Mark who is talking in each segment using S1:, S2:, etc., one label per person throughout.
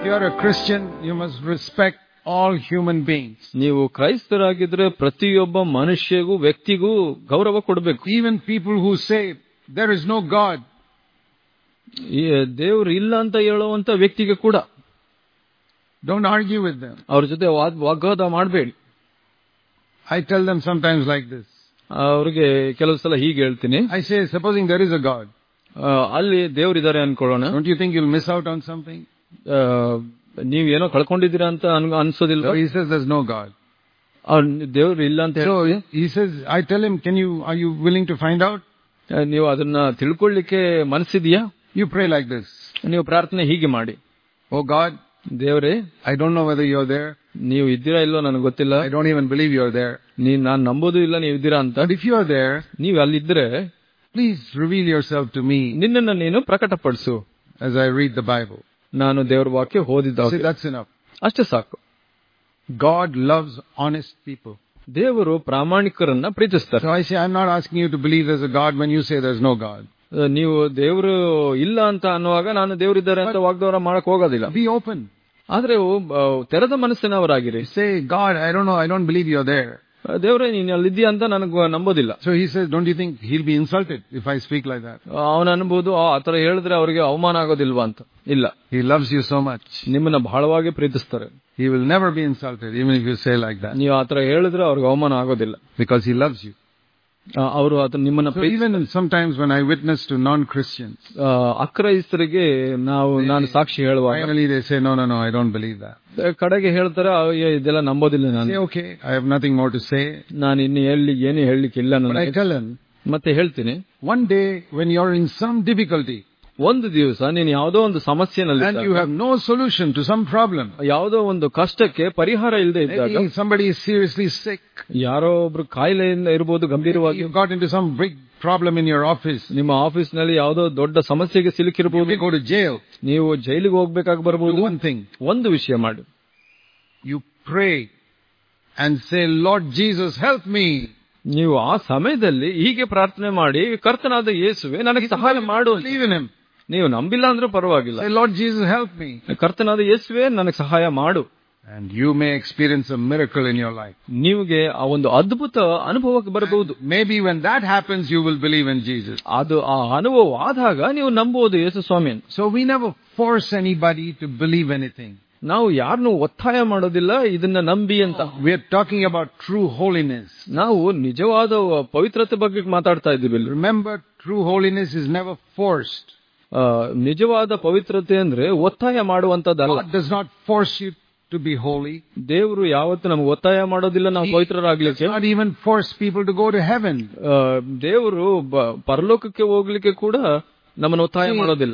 S1: you're a Christian, you must respect all human beings.
S2: ನೀವು ಕ್ರೈಸ್ತರಾಗಿದ್ರೆ ಪ್ರತಿಯೊಬ್ಬ ಮನುಷ್ಯಗೂ ವ್ಯಕ್ತಿಗೂ ಗೌರವ ಕೊಡಬೇಕು
S1: Even people who say there is no God,
S2: ಈ ದೇವ್ರು ಇಲ್ಲ ಅಂತ ಹೇಳುವಂತ ವ್ಯಕ್ತಿಗೆ ಕೂಡ
S1: don't argue with them.
S2: ಅವ್ರ ಜೊತೆ ವಾದ್ ವಾಗ್ವಾದ ಮಾಡಬೇಡಿ
S1: I tell them sometimes like this.
S2: ಅವ್ರಿಗೆ ಕೆಲವು ಸಲ ಹೀಗೆ ಹೇಳ್ತೀನಿ
S1: I say, supposing there is a God,
S2: ಆ, ಅಲ್ಲಿ ದೇವ್ರಿದ್ದಾರೆ ಅನ್ಕೊಳ್ಳೋಣ
S1: don't you think you'll miss out on something?
S2: ಆ, ನೀವ್ ಏನೋ ಕಳ್ಕೊಂಡಿದ್ದೀರಾ ಅಂತ ಅನ್- ಅನ್ಸೋದಿಲ್ಲ
S1: So he says there's no God.
S2: ಅವ್ರ್ ದೇವ್ರು ಇಲ್ಲ ಅಂತ
S1: So
S2: ಹೇಳಿ
S1: he says, I tell him, can you, are you willing to find out?
S2: ನೀವು ಅದನ್ನ ತಿಳ್ಕೊಳ್ಳಿಕ್ಕೆ ಮನಸ್ಸಿದೆಯಾ
S1: You pray like this.
S2: ನೀವು ಪ್ರಾರ್ಥನೆ ಹೀಗೆ ಮಾಡಿ
S1: Oh God,
S2: ದೇವ್ರೇ
S1: I don't know whether you're there.
S2: ನೀವು ಇದ್ದೀರಾ ಇಲ್ಲೋ ನನಗೆ ಗೊತ್ತಿಲ್ಲ
S1: I don't even believe you're there.
S2: ನೀವ್ ನಾನ್ ನಂಬೋದು ಇಲ್ಲ ನೀವು ಇದ್ದೀರಾ ಅಂತ
S1: But if you're there,
S2: ನೀವ್ ಅಲ್ಲಿದ್ರೆ
S1: please reveal yourself to me
S2: ನಿನ್ನನ್ನು ನೀನು ಪ್ರಕಟಪಡಿಸು
S1: as I read the Bible.
S2: ನಾನು ದೇವ್ರ ವಾಕ್ಯ ಓದಿದ್ದ
S1: See, that's enough.
S2: ಅಷ್ಟೇ ಸಾಕು
S1: God loves honest people.
S2: ದೇವರು ಪ್ರಾಮಾಣಿಕರನ್ನ ಪ್ರೀತಿಸ್ತಾರೆ
S1: So I say, I'm not asking you to believe there's a God when you say there's no God.
S2: ಅಹ್, ನೀವು ದೇವರು ಇಲ್ಲ ಅಂತ ಅನ್ನುವಾಗ ನಾನು ದೇವರಿದ್ದಾರೆ ಅಂತ ವಾಗ್ದಾನ ಮಾಡಕ್ ಹೋಗೋದಿಲ್ಲ
S1: Be open.
S2: ಆದ್ರೆ ಒಬ್ಬ, ಅಹ್, ತೆರೆದ ಮನಸ್ಸಿನವರಾಗಿರಿ
S1: Say, God, I don't know, I don't believe you're there.
S2: ಅಹ್, ದೇವ್ರೇ ನೀನ್ ಅಲ್ಲಿದ್ದೀಯ ಅಂತ ನನಗೆ ನಂಬೋದಿಲ್ಲ
S1: So he says, don't you think he'll be insulted if I speak like that?
S2: ಅವನ ಅನ್ಬೋದು ಆ ತರ ಹೇಳಿದ್ರೆ ಅವರಿಗೆ ಅವಮಾನ ಆಗೋದಿಲ್ವಾ ಅಂತ ಇಲ್ಲ
S1: He loves you so much.
S2: ನಿಮ್ಮನ್ನ ಬಹಳವಾಗಿ ಪ್ರೀತಿಸ್ತಾರೆ
S1: He will never be insulted even if you say like that
S2: ನೀವು ಆತರ ಹೇಳಿದ್ರೆ ಅವ್ರಿಗೆ ಅವಮಾನ ಆಗೋದಿಲ್ಲ
S1: because he loves you.
S2: ಆ, ಅವರು ಅದನ್ನ ನಿಮ್ಮನ್ನ
S1: So
S2: Preethi-
S1: even sometimes when I witness to non-Christians,
S2: ಆ, ಅಕ್ರೈಸ್ತರಿಗೆ ನಾವು ನಾನು ಸಾಕ್ಷಿ ಹೇಳುವಾಗ
S1: finally they say, no, no, no, I don't believe that.
S2: ಕಡೆಗೆ ಹೇಳ್ತಾರೆ ಅಯ್ಯೋ, ಇದೆಲ್ಲ ನಂಬೋದಿಲ್ಲ
S1: I
S2: ನಾನು
S1: say, okay, I have nothing more to say.
S2: ನಾನು ಇನ್ನು ಹೇಳಿ ಏನು ಹೇಳಲಿಕ್ಕೆ ಇಲ್ಲ
S1: But I
S2: ನನಗೆ
S1: tell them,
S2: ಮತ್ತೆ ಹೇಳ್ತೀನಿ
S1: one day when you're in some difficulty
S2: ಒಂದು ದಿವಸ ನೀನು ಯಾವುದೋ ಒಂದು ಸಮಸ್ಯೆನಲ್ಲಿ
S1: and you have no solution to some problem,
S2: ಯಾವುದೋ ಒಂದು ಕಷ್ಟಕ್ಕೆ ಪರಿಹಾರ ಇಲ್ಲದೆ ಇದ್ದಾಗ
S1: maybe somebody is seriously sick,
S2: ಯಾರೋ ಒಬ್ರು ಕಾಯಿಲೆಯಿಂದ ಇರ್ಬೋದು ಗಂಭೀರವಾಗಿ
S1: you got into some big problem in your office,
S2: ನಿಮ್ಮ ಆಫೀಸ್ ನಲ್ಲಿ ಯಾವುದೋ ದೊಡ್ಡ ಸಮಸ್ಯೆಗೆ
S1: you
S2: ಸಿಲುಕಿರಬಹುದು
S1: may go to jail.
S2: ನೀವು ಜೈಲಿಗೆ ಹೋಗ್ಬೇಕಾಗಿ
S1: Do
S2: ಬರಬಹುದು
S1: one thing,
S2: ಒಂದು ವಿಷಯ ಮಾಡಿ
S1: you pray and say, Lord Jesus, help me.
S2: ನೀವು ಆ ಸಮಯದಲ್ಲಿ ಹೀಗೆ ಪ್ರಾರ್ಥನೆ ಮಾಡಿ ಕರ್ತನಾದ ಯೇಸುವೆ ನನಗೆ ಸಹಾಯ ಮಾಡು ಅಂತ.
S1: Believe in him.
S2: ನೀವು ನಂಬಿಲ್ಲ ಅಂದ್ರೂ ಪರವಾಗಿಲ್ಲ
S1: Say, Lord Jesus, help me.
S2: ಕರ್ತನಾದ ಯೇಸುವೆ ನನಗೆ ಸಹಾಯ ಮಾಡು
S1: And you may experience a miracle in your life.
S2: ನಿಮಗೆ ಆ ಒಂದು ಅದ್ಭುತ ಅನುಭವಕ್ಕೆ ಬರಬಹುದು
S1: Maybe when that happens, you will believe in Jesus.
S2: ಅದು ಆ ಅನುಭವ ಆದಾಗ ನೀವು ನಂಬುವುದು ಯೇಸು ಸ್ವಾಮಿಯನ್ನು
S1: So we never force anybody to believe anything.
S2: ನಾವು ಯಾರನ್ನು ಒತ್ತಾಯ ಮಾಡೋದಿಲ್ಲ ಇದನ್ನ ನಂಬಿ ಅಂತ
S1: We are talking about true holiness.
S2: ನಾವು ನಿಜವಾದ ಪವಿತ್ರತೆ ಬಗ್ಗೆ ಮಾತಾಡ್ತಾ ಇದ್ದೀವಿ
S1: Remember, true holiness is never forced.
S2: ಆ, ನಿಜವಾದ ಪವಿತ್ರತೆ ಅಂದ್ರೆ ಒತ್ತಾಯ ಮಾಡುವಂತದ್ದಲ್ಲ
S1: God does not force you to be holy.
S2: ದೇವರು ಯಾವತ್ತು ನಮ್ಗೆ ಒತ್ತಾಯ ಮಾಡೋದಿಲ್ಲ ನಾವು ಪವಿತ್ರರಾಗ್ಲಿಕ್ಕೆ
S1: Not even force people to go to heaven.
S2: ಆ, ದೇವರು ಬ- ಪರಲೋಕಕ್ಕೆ ಹೋಗ್ಲಿಕ್ಕೆ ಕೂಡ ನಮ್ಮನ್ನು ಒತ್ತಾಯ ಮಾಡೋದಿಲ್ಲ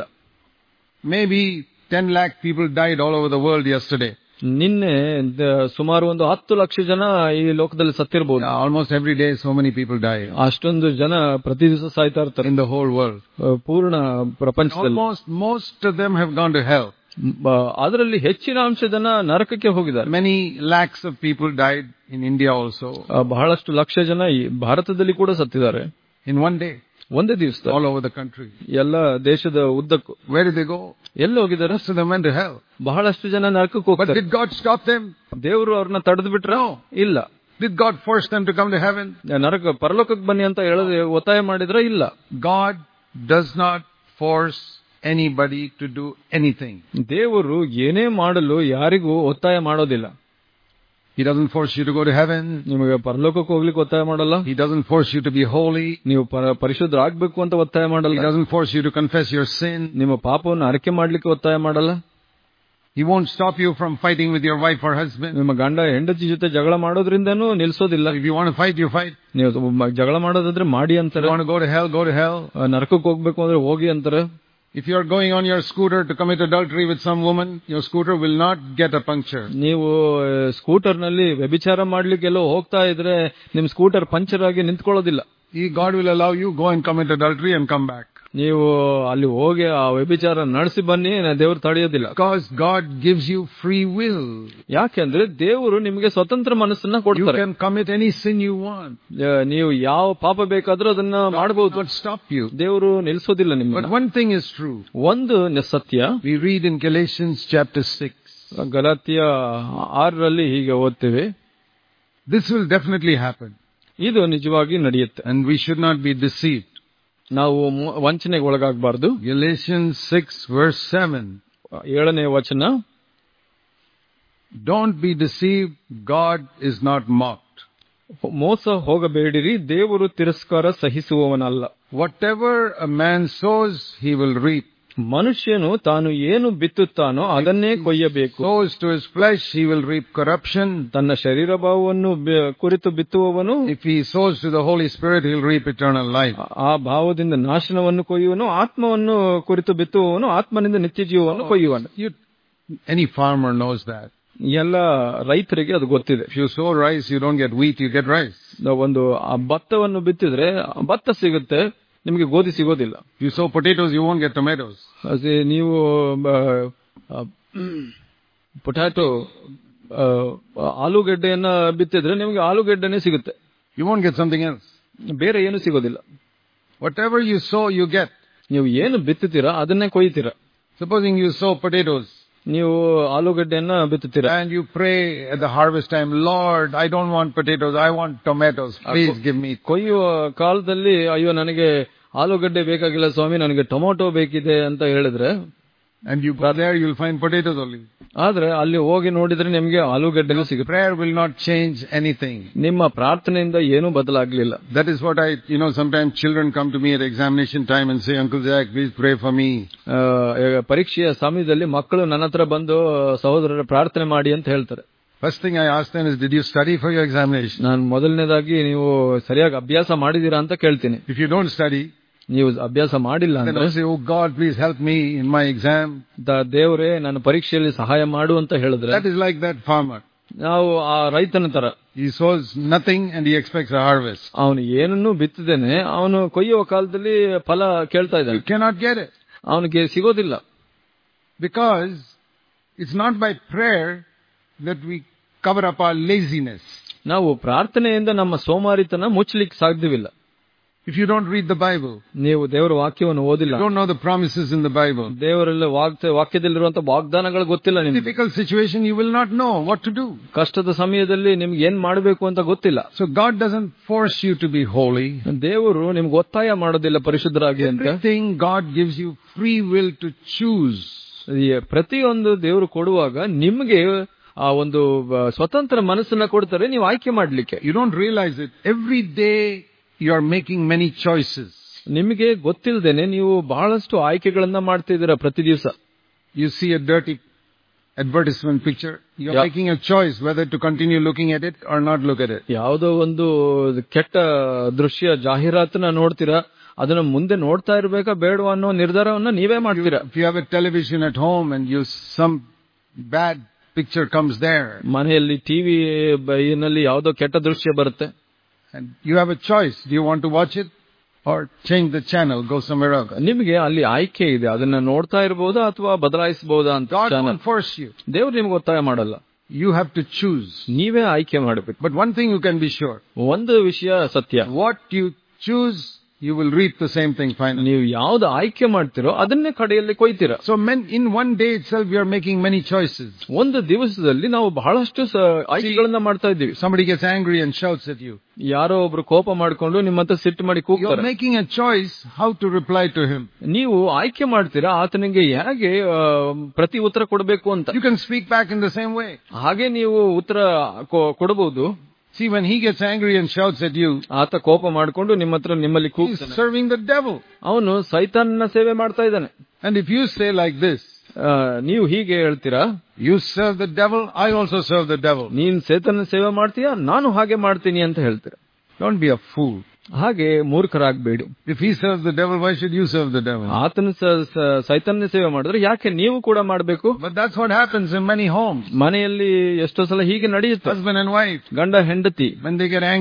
S1: Maybe 10 lakh people died all over the world yesterday.
S2: ನಿನ್ನೆ ದ- ಸುಮಾರು ಒಂದು ಹತ್ತು ಲಕ್ಷ ಜನ ಈ ಲೋಕದಲ್ಲಿ ಸತ್ತಿರಬಹುದು
S1: Yeah, almost every day so many people die
S2: ಅಷ್ಟೊಂದು ಜನ ಪ್ರತಿ ದಿವಸ ಸಾಯ್ತಾ ಇರ್ತಾರೆ
S1: in the whole world.
S2: ಆ, ಪೂರ್ಣ ಪ್ರಪಂಚದಲ್ಲಿ
S1: Almost most of them have gone to hell.
S2: ಬ- ಅದರಲ್ಲಿ ಹೆಚ್ಚಿನ ಅಂಶ ಜನ ನರಕಕ್ಕೆ ಹೋಗಿದ್ದಾರೆ
S1: Many lakhs of people died in India also
S2: ಆ, ಬಹಳಷ್ಟು ಲಕ್ಷ ಜನ ಈ ಭಾರತದಲ್ಲಿ ಕೂಡ ಸತ್ತಿದ್ದಾರೆ
S1: in one day
S2: ಒಂದೇ ದಿವಸ
S1: all over the country.
S2: ಎಲ್ಲ ದೇಶದ ಉದ್ದಕ್ಕೂ
S1: Where did they go?
S2: ಎಲ್ಲಿ ಹೋಗಿದ್ದಾರೆ
S1: Most of them went to hell.
S2: ಬಹಳಷ್ಟು ಜನ ನರಕಕ್ಕೆ
S1: But
S2: ಹೋಗ್ತಾರೆ
S1: did God stop them?
S2: ದೇವರು ಅವ್ರನ್ನ ತಡೆದು ಬಿಟ್ರ ಇಲ್ಲ
S1: Did God force them to come to heaven?
S2: ನರಕ ಪರಲೋಕಕ್ಕೆ ಬನ್ನಿ ಅಂತ ಹೇಳದೆ ಒತ್ತಾಯ ಮಾಡಿದ್ರ ಇಲ್ಲ
S1: God does not force anybody to do anything.
S2: ದೇವರು ಏನೇ ಮಾಡಲು ಯಾರಿಗೂ ಒತ್ತಾಯ ಮಾಡೋದಿಲ್ಲ
S1: He doesn't force you to go to heaven.
S2: ನಿಮಗೆ ಪರಲೋಕಕ್ಕೆ ಹೋಗ್ಲಿಕ್ಕೆ ಒತ್ತಾಯ ಮಾಡಲ್ಲ
S1: He doesn't force you to be holy.
S2: ನೀವು ಪರ- ಪರಿಶುದ್ಧರಾಗ್ಬೇಕು ಅಂತ ಒತ್ತಾಯ
S1: He
S2: ಮಾಡಲ್ಲ
S1: doesn't force you to confess your sin.
S2: ನಿಮ್ಮ ಪಾಪವನ್ನು ಅರಕೆ ಮಾಡ್ಲಿಕ್ಕೆ ಒತ್ತಾಯ ಮಾಡಲ್ಲ
S1: He won't stop you from fighting with your wife or husband.
S2: ನಿಮ್ಮ ಗಂಡ ಹೆಂಡತಿ ಜೊತೆ ಜಗಳ ಮಾಡೋದ್ರಿಂದನೂ ನಿಲ್ಸೋದಿಲ್ಲ
S1: If you want to fight, you fight.
S2: ನೀವು ಮ- ಜಗಳ ಮಾಡೋದಾದ್ರೆ ಮಾಡಿ
S1: If
S2: ಅಂತಾರೆ
S1: you want to go to hell, go to hell.
S2: ಆ, ನರಕಕ್ಕೆ ಹೋಗ್ಬೇಕು ಅಂದ್ರೆ ಹೋಗಿ ಅಂತಾರೆ
S1: If you are going on your scooter to commit adultery with some woman, your scooter will not get a puncture.
S2: ನೀವು ಸ್ಕೂಟರ್ ನಲ್ಲಿ ವ್ಯಭಿಚಾರ ಮಾಡ್ಲಿಕ್ಕೆಲ್ಲೋ ಹೋಗ್ತಾ ಇದ್ರೆ ನಿಮ್ ಸ್ಕೂಟರ್ ಪಂಚರ್ ಆಗಿ ನಿಂತ್ಕೊಳ್ಳೋದಿಲ್ಲ
S1: He, God will allow you go and commit adultery and come back.
S2: ನೀವು ಅಲ್ಲಿ ಹೋಗಿ ಆ ವ್ಯಭಿಚಾರ ನಡೆಸಿ ಬನ್ನಿ ನ- ದೇವ್ರು ತಡೆಯೋದಿಲ್ಲ
S1: Because God gives you free will.
S2: ಯಾಕೆಂದ್ರೆ ದೇವರು ನಿಮಗೆ ಸ್ವತಂತ್ರ ಮನಸ್ಸನ್ನ
S1: You
S2: ಕೊಡ್ತಾರೆ
S1: can commit any sin you want.
S2: ಆ, ನೀವು ಯಾವ ಪಾಪ ಬೇಕಾದ್ರೂ ಅದನ್ನ ಮಾಡಬಹುದು
S1: Not stop you.
S2: ದೇವರು ನಿಲ್ಸೋದಿಲ್ಲ
S1: But
S2: ನಿಮ್ಮನ್ನ
S1: one thing is true.
S2: ಒಂದು ನ- ಸತ್ಯ
S1: We read in Galatians chapter 6.
S2: ಗಲಾತಿಯ ಆರರಲ್ಲಿ ಹೀಗೆ ಓದ್ತೇವೆ
S1: This will definitely happen.
S2: ಇದು ನಿಜವಾಗಿ ನಡೆಯುತ್ತೆ
S1: And we should not be deceived.
S2: ನಾವು ಮು- ವಂಚನೆಗೆ ಒಳಗಾಗಬಾರ್ದು
S1: Galatians 6 verse 7.
S2: ಏಳನೇ ವಚನ
S1: Don't be deceived. God is not mocked.
S2: ಮೋಸ ಹೋಗಬೇಡಿರಿ ದೇವರು ತಿರಸ್ಕಾರ ಸಹಿಸುವವನಲ್ಲ
S1: Whatever a man sows, he will reap.
S2: ಮನುಷ್ಯನು ತಾನು ಏನು ಬಿತ್ತುತ್ತಾನೋ ಅದನ್ನೇ ಕೊಯ್ಯಬೇಕು
S1: Sows to his flesh, he will reap corruption.
S2: ತನ್ನ ಶರೀರ ಭಾವವನ್ನು ಬೆ- ಕುರಿತು ಬಿತ್ತುವವನು
S1: If he sows to the Holy Spirit, he'll reap eternal life.
S2: ಆ ಭಾವದಿಂದ ನಾಶನವನ್ನು ಕೊಯ್ಯುವನು ಆತ್ಮವನ್ನು ಕುರಿತು ಬಿತ್ತುವವನು ಆತ್ಮನಿಂದ ನಿತ್ಯ ಜೀವವನ್ನು ಕೊಯ್ಯುವನು
S1: You, any farmer knows that.
S2: ಎಲ್ಲ ರೈತರಿಗೆ ಅದು ಗೊತ್ತಿದೆ
S1: If you sow rice, you don't get wheat, you get rice.
S2: ನಾವು ಒಂದು ಆ ಭತ್ತವನ್ನು ಬಿತ್ತಿದ್ರೆ ಭತ್ತ ಸಿಗುತ್ತೆ ನಿಮಗೆ ಗೋಧಿ ಸಿಗೋದಿಲ್ಲ
S1: If you sow potatoes, you won't get tomatoes.
S2: ಅದೇ ನೀವು ಪೊಟ್ಯಾಟೊ ಆಲೂಗೆಡ್ಡೆಯನ್ನ ಬಿತ್ತಿದ್ರೆ ನಿಮಗೆ ಆಲೂಗೆಡ್ಡೆನೇ ಸಿಗುತ್ತೆ
S1: You won't get something else.
S2: ಬೇರೆ ಏನು ಸಿಗೋದಿಲ್ಲ
S1: Whatever you sow, you get.
S2: ನೀವು ಏನು ಬಿತ್ತುತ್ತೀರಾ ಅದನ್ನೇ ಕೊಯ್ತೀರಾ
S1: Supposing you sow potatoes
S2: ನೀವು ಆಲೂಗಡ್ಡೆಯನ್ನ ಬಿತ್ತುತ್ತೀರಾ
S1: and you pray at the harvest time, Lord, I don't want potatoes, I want tomatoes. Please give me.
S2: ಕೊಯ್ಯುವ ಕಾಲದಲ್ಲಿ ಅಯ್ಯೋ ನನಗೆ ಆಲೂಗಡ್ಡೆ ಬೇಕಾಗಿಲ್ಲ ಸ್ವಾಮಿ ನನಗೆ ಟೊಮೊಟೊ ಬೇಕಿದೆ ಅಂತ ಹೇಳಿದ್ರೆ
S1: And you go there, you'll find potatoes only.
S2: ಆದ್ರೆ ಅಲ್ಲಿ ಹೋಗಿ ನೋಡಿದ್ರೆ ನಿಮ್ಗೆ ಆಲೂಗಡ್ಡೆನೂ ಸಿಗುತ್ತೆ
S1: Prayer will not change anything.
S2: ನಿಮ್ಮ ಪ್ರಾರ್ಥನೆಯಿಂದ ಏನೂ ಬದಲಾಗ್ಲಿಲ್ಲ
S1: That is what I, you know, sometimes children come to me at examination time and say, Uncle Jack, please pray for me.
S2: ಆ, ಈಗ ಪರೀಕ್ಷೆಯ ಸಮಯದಲ್ಲಿ ಮಕ್ಕಳು ನನ್ನ ಹತ್ರ ಬಂದು ಸಹೋದರರ ಪ್ರಾರ್ಥನೆ ಮಾಡಿ ಅಂತ ಹೇಳ್ತಾರೆ
S1: First thing I ask them is, did you study for your examination?
S2: ನಾನು ಮೊದಲನೇದಾಗಿ ನೀವು ಸರಿಯಾಗಿ ಅಭ್ಯಾಸ ಮಾಡಿದೀರಾ ಅಂತ ಕೇಳ್ತೀನಿ
S1: If you don't study,
S2: ನೀವು ಅಭ್ಯಾಸ ಮಾಡಿಲ್ಲ
S1: then
S2: ಅಂದ್ರೆ
S1: I say, oh God, please help me in my exam.
S2: ದ- ದೇವರೇ ನನ್ನ ಪರೀಕ್ಷೆಯಲ್ಲಿ ಸಹಾಯ ಮಾಡು ಅಂತ ಹೇಳಿದ್ರೆ
S1: That is like that farmer.
S2: ನಾವು ಆ ರೈತನ ತರ
S1: He sows nothing and he expects a harvest.
S2: ಅವನು ಏನನ್ನೂ ಬಿತ್ತಿದ್ದೇನೆ ಅವನು ಕೊಯ್ಯುವ ಕಾಲದಲ್ಲಿ ಫಲ ಕೇಳ್ತಾ
S1: You
S2: ಇದ್ದಾನೆ
S1: cannot get it.
S2: ಅವನಿಗೆ ಸಿಗೋದಿಲ್ಲ
S1: Because it's not by prayer that we cover up our laziness.
S2: ನಾವು ಪ್ರಾರ್ಥನೆಯಿಂದ ನಮ್ಮ ಸೋಮಾರಿತನ ಮುಚ್ಚಲಿಕ್ಕೆ ಸಾಧ್ಯವಿಲ್ಲ
S1: If you don't read the Bible,
S2: ನೀವು ದೇವರ ವಾಕ್ಯವನ್ನು
S1: you
S2: ಓದಿಲ್ಲ
S1: don't know the promises in the Bible.
S2: ದೇವರಲ್ಲಿ ವಾಕ್ಯ ವಾಕ್ಯದಲ್ಲಿರುವಂತಹ ವಾಗ್ದಾನಗಳು ಗೊತ್ತಿಲ್ಲ ನಿಮ್ಗೆ
S1: Difficult situation, you will not know what to do.
S2: ಕಷ್ಟದ ಸಮಯದಲ್ಲಿ ನಿಮ್ಗೆ ಏನ್ ಮಾಡಬೇಕು ಅಂತ ಗೊತ್ತಿಲ್ಲ
S1: So God doesn't force you to be holy.
S2: ದೇವರು ನಿಮ್ಗೆ ಒತ್ತಾಯ ಮಾಡೋದಿಲ್ಲ ಪರಿಶುದ್ಧರಾಗಿ ಅಂತ
S1: Everything God gives you free will to choose.
S2: ಈ ಪ್ರತಿಯೊಂದು ದೇವರು ಕೊಡುವಾಗ ನಿಮ್ಗೆ ಆ ಒಂದು ಆ, ಸ್ವತಂತ್ರ ಮನಸ್ಸನ್ನ ಕೊಡ್ತಾರೆ ನೀವು ಆಯ್ಕೆ ಮಾಡ್ಲಿಕ್ಕೆ
S1: You don't realize it. Every day you are making many choices.
S2: ನಿಮಗೆ ಗೊತ್ತಿಲ್ಲದೇನೆ ನೀವು ಬಹಳಷ್ಟು ಆಯ್ಕೆಗಳನ್ನ ಮಾಡ್ತಿದ್ದೀರಾ ಪ್ರತಿ ದಿವಸ
S1: You see a dirty advertisement picture. You're
S2: Yeah.
S1: making a choice whether to continue looking at it or not look at it.
S2: ಯಾವುದೋ ಒಂದು ಕೆಟ್ಟ ದೃಶ್ಯ ಜಾಹೀರಾತನ್ನ ನೋಡ್ತೀರಾ ಅದನ್ನ ಮುಂದೆ ನೋಡ್ತಾ ಇರ್ಬೇಕಾ ಬೇಡವಾ ಅನ್ನೋ ನಿರ್ಧಾರವನ್ನ ನೀವೇ ಮಾಡ್ತೀರಾ
S1: If you have a television at home and you some bad picture comes there
S2: ಮನೆಯಲ್ಲಿ ಟಿವಿ ನಲ್ಲಿ ಯಾವುದೋ ಕೆಟ್ಟ ದೃಶ್ಯ ಬರುತ್ತೆ
S1: and you have a choice, do you want to watch it or change the channel, go somewhere else?
S2: ನಿಮಗೆ ಅಲ್ಲಿ ಆಯ್ಕೆ ಇದೆ ಅದನ್ನ ನೋಡ್ತಾ ಇರಬಹುದಾ ಅಥವಾ ಬದಲಾಯಿಸಬಹುದಾ ಅಂತ
S1: God
S2: channel
S1: won't force you.
S2: ದೇವ್ರು ನಿಮ್ಗೆ ಒತ್ತಾಯ ಮಾಡಲ್ಲ
S1: You have to choose.
S2: ನೀವೇ ಆಯ್ಕೆ ಮಾಡಬೇಕು
S1: But one thing you can be sure.
S2: ಒಂದು ವಿಷಯ ಸತ್ಯ
S1: What you choose, you will reap the same thing finally.
S2: ನೀವು ಯಾವ್ದು ಆಯ್ಕೆ ಮಾಡ್ತಿರೋ ಅದನ್ನೇ ಕಡೆಯಲ್ಲಿ ಕೊಯ್ತೀರಾ
S1: So men, in one day itself, we are making many choices.
S2: ಒಂದು ದಿವಸದಲ್ಲಿ ನಾವು ಬಹಳಷ್ಟು ಸ- ಆಯ್ಕೆಗಳನ್ನ ಮಾಡ್ತಾ ಇದ್ದೀವಿ
S1: Somebody gets angry and shouts at you.
S2: ಯಾರೋ ಒಬ್ರು ಕೋಪ ಮಾಡ್ಕೊಂಡು ನಿಮ್ಮ ಹತ್ರ ಸಿಟ್ಟು ಮಾಡಿ
S1: You're
S2: ಕೂಗ್ತಾರೆ
S1: making a choice how to reply to him.
S2: ನೀವು ಆಯ್ಕೆ ಮಾಡ್ತೀರಾ ಆತನಿಗೆ ಹೇಗೆ ಆ, ಪ್ರತಿ ಉತ್ತರ ಕೊಡಬೇಕು ಅಂತ
S1: You can speak back in the same way.
S2: ಹಾಗೆ ನೀವು ಉತ್ತರ ಕೊ- ಕೊಡಬಹುದು
S1: See, when he gets angry and shouts at you,
S2: ಆತ ಕೋಪ ಮಾಡ್ಕೊಂಡು ನಿಮ್ಮ ಹತ್ರ ನಿಮ್ಮಲ್ಲಿ
S1: he's
S2: ಕೂಗ್ತಾನೆ
S1: serving the devil.
S2: ಅವನು ಸೈತಾನ್ನ ಸೇವೆ ಮಾಡ್ತಾ ಇದ್ದಾನೆ
S1: And if you say like this,
S2: ಆ, ನೀವು ಹೀಗೆ ಹೇಳ್ತೀರಾ
S1: you serve the devil, I also serve the devil.
S2: ನೀನ್ ಸೈತಾನ್ನ ಸೇವೆ ಮಾಡ್ತೀಯಾ ನಾನು ಹಾಗೆ ಮಾಡ್ತೀನಿ ಅಂತ ಹೇಳ್ತೀರಾ
S1: Don't be a fool.
S2: ಹಾಗೆ ಮೂರ್ಖರಾಗಬೇಡಿ
S1: If he serves the devil, why should you serve the devil?
S2: ಆತನ ಸ- ಸ- ಸೈತಾನ್ಯ ಸೇವೆ ಮಾಡಿದ್ರೆ ಯಾಕೆ ನೀವು ಕೂಡ ಮಾಡಬೇಕು
S1: But that's what happens in many homes.
S2: ಮನೆಯಲ್ಲಿ ಎಷ್ಟೋ ಸಲ ಹೀಗೆ ನಡೆಯುತ್ತೆ
S1: Husband and wife,
S2: ಗಂಡ ಹೆಂಡತಿ
S1: when they get angry,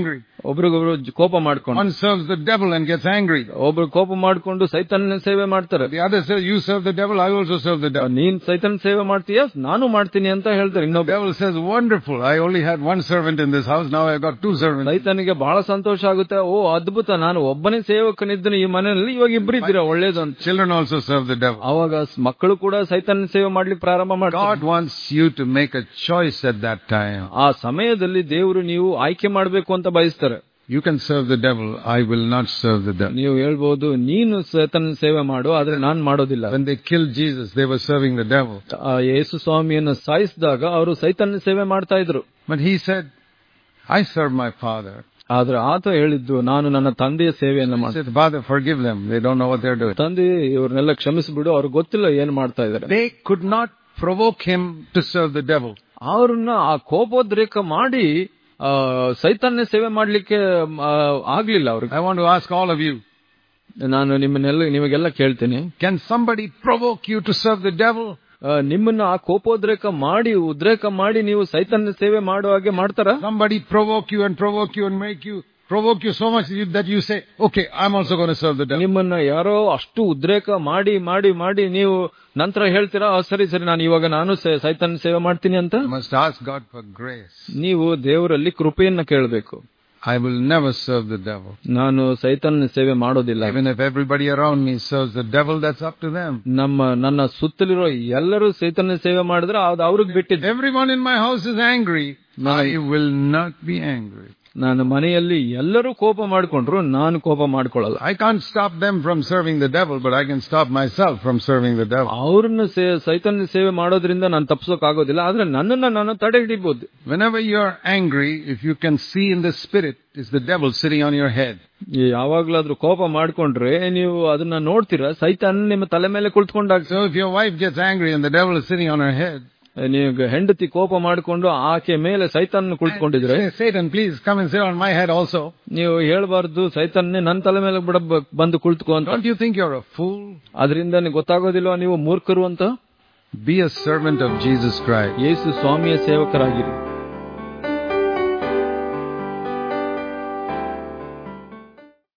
S2: ಒಬ್ರಿಗೊಬ್ರು ಜ- ಕೋಪ ಮಾಡ್ಕೊಂಡು
S1: One serves the devil and gets angry.
S2: ಒಬ್ರು ಕೋಪ ಮಾಡ್ಕೊಂಡು ಸೈತನ್ಯ ಸೇವೆ ಮಾಡ್ತಾರೆ
S1: The other says, you serve the devil, I also serve the devil.
S2: ನೀನ್ ಸೈತನ್ ಸೇವೆ ಮಾಡ್ತೀಯ ನಾನು ಮಾಡ್ತೀನಿ ಅಂತ ಹೇಳ್ತಾರೆ
S1: The
S2: ಇನ್ನೊಬ್ಬ
S1: devil says, wonderful, I only had one servant in this house, now I've got two servants.
S2: ಸೈತನಿಗೆ ಬಹಳ ಸಂತೋಷ ಆಗುತ್ತೆ ಓ ಅದ್ಭುತ ನಾನು ಒಬ್ಬನೇ ಸೇವಕನಿದ್ದನು ಈ ಮನೆಯಲ್ಲಿ ಇವಾಗ ಇಬ್ಬರಿದ್ದೀರಾ ಒಳ್ಳೇದು ಅಂತ
S1: Children also serve the devil.
S2: ಅವಾಗ ಸ್- ಮಕ್ಕಳು ಕೂಡ ಸೈತನ್ಯ ಸೇವೆ ಮಾಡ್ಲಿಕ್ಕೆ ಪ್ರಾರಂಭ ಮಾಡ್ತಾರೆ
S1: God wants you to make a choice at that time.
S2: ಆ ಸಮಯದಲ್ಲಿ ದೇವರು ನೀವು ಆಯ್ಕೆ ಮಾಡ್ಬೇಕು ಅಂತ ಬಯಸ್ತಾರೆ
S1: You can serve the devil, I will not serve the devil.
S2: ನೀವು ಹೇಳ್ಬೋದು ನೀನು ಸೈತನ್ಯ ಸೇವೆ ಮಾಡು ಆದ್ರೆ ನಾನ್ ಮಾಡೋದಿಲ್ಲ
S1: When they killed Jesus, they were serving the devil.
S2: ಆ ಯೇಸು ಸ್ವಾಮಿಯನ್ನ ಸಾಯಿಸಿದಾಗ ಅವರು ಸೈತನ್ಯ ಸೇವೆ ಮಾಡ್ತಾ ಇದ್ರು
S1: But he said, I serve my Father.
S2: ಆದ್ರೆ ಆತ ಹೇಳಿದ್ದು ನಾನು ನನ್ನ ತಂದೆಯ ಸೇವೆಯನ್ನ
S1: He
S2: ಮಾಡ್ತೇನೆ
S1: said, Father, forgive them. They don't know what they're doing.
S2: ತಂದೆ ಇವ್ರನ್ನೆಲ್ಲ ಕ್ಷಮಿಸ್ಬಿಡು ಅವ್ರಿಗೆ ಗೊತ್ತಿಲ್ಲ ಏನ್ ಮಾಡ್ತಾ ಇದಾರೆ
S1: They could not provoke him to serve the devil.
S2: ಅವ್ರನ್ನ ಆ ಕೋಪೋದ್ರೇಕ ಮಾಡಿ ಆ, ಸೈತನ್ಯ ಸೇವೆ ಮಾಡ್ಲಿಕ್ಕೆ ಆ, ಆಗ್ಲಿಲ್ಲ ಅವ್ರಿಗೆ
S1: I want to ask all of you,
S2: ನಾನು ನಿಮ್ಮನ್ನೆಲ್ಲ ನಿಮಗೆಲ್ಲ ಕೇಳ್ತೀನಿ
S1: can somebody provoke you to serve the devil?
S2: ಆ, ನಿಮ್ಮನ್ನ ಆ ಕೋಪೋದ್ರೇಕ ಮಾಡಿ ಉದ್ರೇಕ ಮಾಡಿ ನೀವು ಸೈತನ್ಯ ಸೇವೆ ಮಾಡೋ ಹಾಗೆ ಮಾಡ್ತಾರ
S1: Somebody provoke you and provoke you and make you, provoke you so much you- that you say, okay, I'm also going to serve the devil.
S2: ನಿಮ್ಮನ್ನ ಯಾರೋ ಅಷ್ಟು ಉದ್ರೇಕ ಮಾಡಿ ಮಾಡಿ ಮಾಡಿ ನೀವು ನಂತರ ಹೇಳ್ತೀರಾ "ಆ, ಸರಿ ಸರಿ ನಾನು ಇವಾಗ ನಾನು ಸೆ- ಸೈತನ್ಯ ಸೇವೆ ಮಾಡ್ತೀನಿ ಅಂತ
S1: You must ask God for grace.
S2: ನೀವು ದೇವರಲ್ಲಿ ಕೃಪೆಯನ್ನ ಕೇಳಬೇಕು
S1: I will never serve the devil.
S2: ನಾನು ಸೈತನ್ಯ ಸೇವೆ ಮಾಡೋದಿಲ್ಲ
S1: Even if everybody around me serves the devil, that's up to them.
S2: ನಮ್ಮ ನನ್ನ ಸುತ್ತಲಿರೋ ಎಲ್ಲರೂ ಚೈತನ್ಯ ಸೇವೆ ಮಾಡಿದ್ರೆ ಅದು ಅವ್ರಿಗೆ ಬಿಟ್ಟಿದ್ದೆ
S1: Everyone in my house is angry. I will not be angry.
S2: ನಾನು ಮನೆಯಲ್ಲಿ ಎಲ್ಲರೂ ಕೋಪ ಮಾಡಿಕೊಂಡ್ರು ನಾನು ಕೋಪ ಮಾಡ್ಕೊಳ್ಳಲ್ಲ
S1: I can't stop them from serving the devil, but I can stop myself from serving the devil.
S2: ಅವ್ರನ್ನ ಸೇ- ಚೈತನ್ಯ ಸೇವೆ ಮಾಡೋದ್ರಿಂದ ನಾನು ತಪ್ಸೋಕ್ ಆಗೋದಿಲ್ಲ ಆದ್ರೆ ನನ್ನನ್ನ ನಾನು ತಡೆ ಹಿಡಿಬಹುದು
S1: Whenever you're angry, if you can see in the spirit, is the devil sitting on your head.
S2: ಯಾವಾಗ್ಲಾದ್ರೂ ಕೋಪ ಮಾಡ್ಕೊಂಡ್ರೆ ನೀವು ಅದನ್ನ ನೋಡ್ತೀರಾ ಸೈತಾನ್ ನಿಮ್ಮ ತಲೆ ಮೇಲೆ ಕುಳಿತುಕೊಂಡಾಗ
S1: So if your wife gets angry and the devil is sitting on her head,
S2: ನೀವು ಹೆಂಡತಿ ಕೋಪ ಮಾಡಿಕೊಂಡು ಆಕೆ ಮೇಲೆ ಸೈತಾನ್ ಕುಳಿತುಕೊಂಡಿದ್ರೆ
S1: say, Satan, please come and sit on my head also.
S2: ನೀವು ಹೇಳ್ಬಾರ್ದು ಸೈತಾನ್ನೇ ನನ್ನ ತಲೆ ಮೇಲೆ ಬಿಡ ಬಂದು ಕುಳಿತುಕೋ ಅಂತ
S1: Don't you think you're a fool?
S2: ಅದರಿಂದ ನಿಮ್ಗೆ ಗೊತ್ತಾಗೋದಿಲ್ವಾ ನೀವು ಮೂರ್ಖರು ಅಂತ
S1: Be a servant of Jesus Christ.
S2: ಯೇಸು ಸ್ವಾಮಿಯ ಸೇವಕರಾಗಿರಿ